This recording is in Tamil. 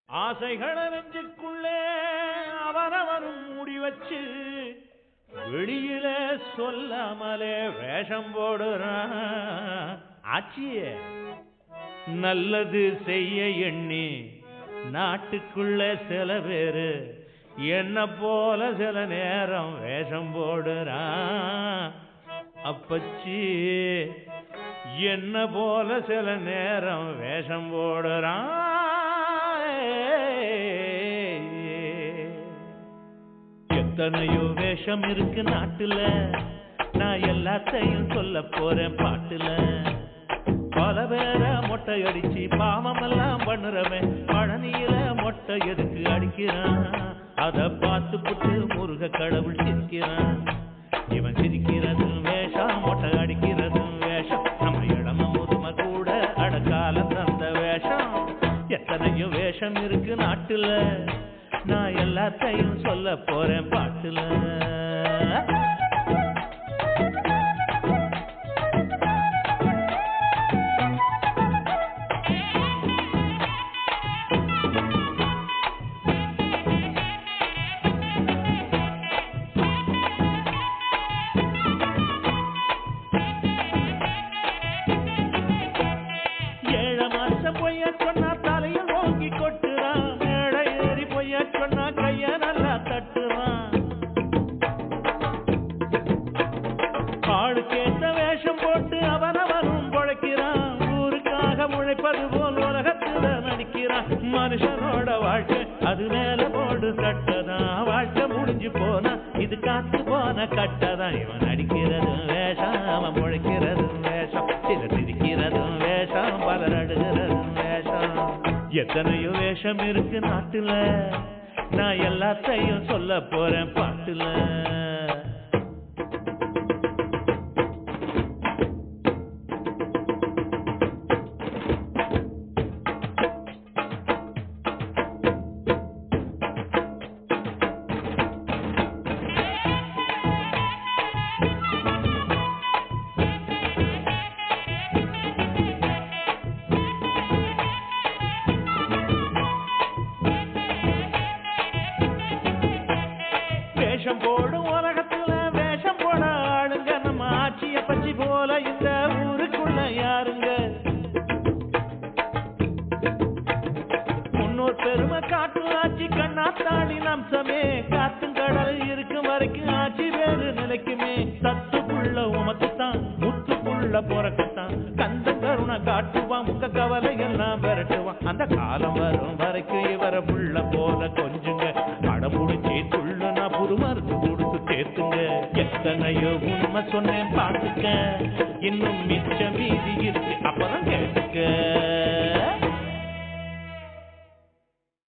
ஆசைகளை நெஞ்சுக்குள்ளே அவரவரும் மூடி வச்சு வெளியில சொல்லாமலே வேஷம் போடுறான் ஆச்சியே நல்லது செய்ய எண்ணி நாட்டுக்குள்ள சில பேரு என்ன போல சில நேரம் வேஷம் போடுறான் அப்பச்சி என்ன போல சில நேரம் வேஷம் போடுறான் எத்தனையோ வேஷம் இருக்கு நாட்டுல நான் எல்லாத்தையும் சொல்ல போறேன் பாட்டுல பல பேர மொட்டை அடிச்சு பாவம் எல்லாம் பண்ணுறவன் பழனியில மொட்டை எதுக்கு அடிக்கிறான் அத பார்த்து புட்டு முருக கடவுள் சிரிக்கிறான் இவன் சிரிக்கிறதும் வேஷம் மொட்டை அடிக்கிறதும் வேஷம் நம்ம இடம முதும கூட அடக்கால தந்த வேஷம் எத்தனையோ வேஷம் இருக்கு நாட்டுல நான் எல்லாத்தையும் சொல்ல போறேன் பாட்டுல ஏழ மாசம் பொய்ய சொன்னா தலையில் ஓங்கி கொட்டுறான் மேடை ஏறி பொய்ய சொன்னா கைய நல்லா தட்டுறான் ஆளுக்கேத்த வேஷம் போட்டு அவனவனும் பொழைக்கிறான் ஊருக்காக முளைப்பது போல் உலகத்துல நடிக்கிறான் மனுஷனோட வாழ்க்கை அது மேல போடு கட்டதான் வாழ்க்கை முடிஞ்சு போனா இது காத்து போன கட்டதான் இவன் அடிக்கிறதும் வேஷம் அவன் முளைக்கிறதும் வேஷம் சிலர் சிரிக்கிறதும் வேஷம் பலர் அடுகிறதும் வேஷம் எத்தனையோ வேஷம் இருக்கு நாட்டுல நான் எல்லாத்தையும் சொல்ல போறேன் பாட்டுல வேஷம் போடும் உலகத்துல வேஷம் போட ஆளுங்க நம்ம ஆட்சிய பச்சி போல இந்த ஊருக்குள்ள யாருங்க முன்னோர் பெருமை காட்டு ஆட்சி கண்ணாத்தாடி அம்சமே காத்தும் கடல் இருக்கும் வரைக்கும் ஆட்சி வேறு நிலைக்குமே தத்துக்குள்ள உமக்குத்தான் முத்துக்குள்ள பிறக்கத்தான் கந்த கருணை காட்டுவான் முக கவலை எல்லாம் விரட்டுவான் அந்த காலம் வரும் வரைக்கும் இவர புள்ள போல கொஞ்சுங்க அடமுடிச்சி துள்ளுனா புது மருந்து கொடுத்து தேத்துங்க எத்தனையோ உண்மை சொன்னேன் பார்த்துக்க இன்னும் மிச்சம் மீதி இருக்கு அப்புறம் கேட்டு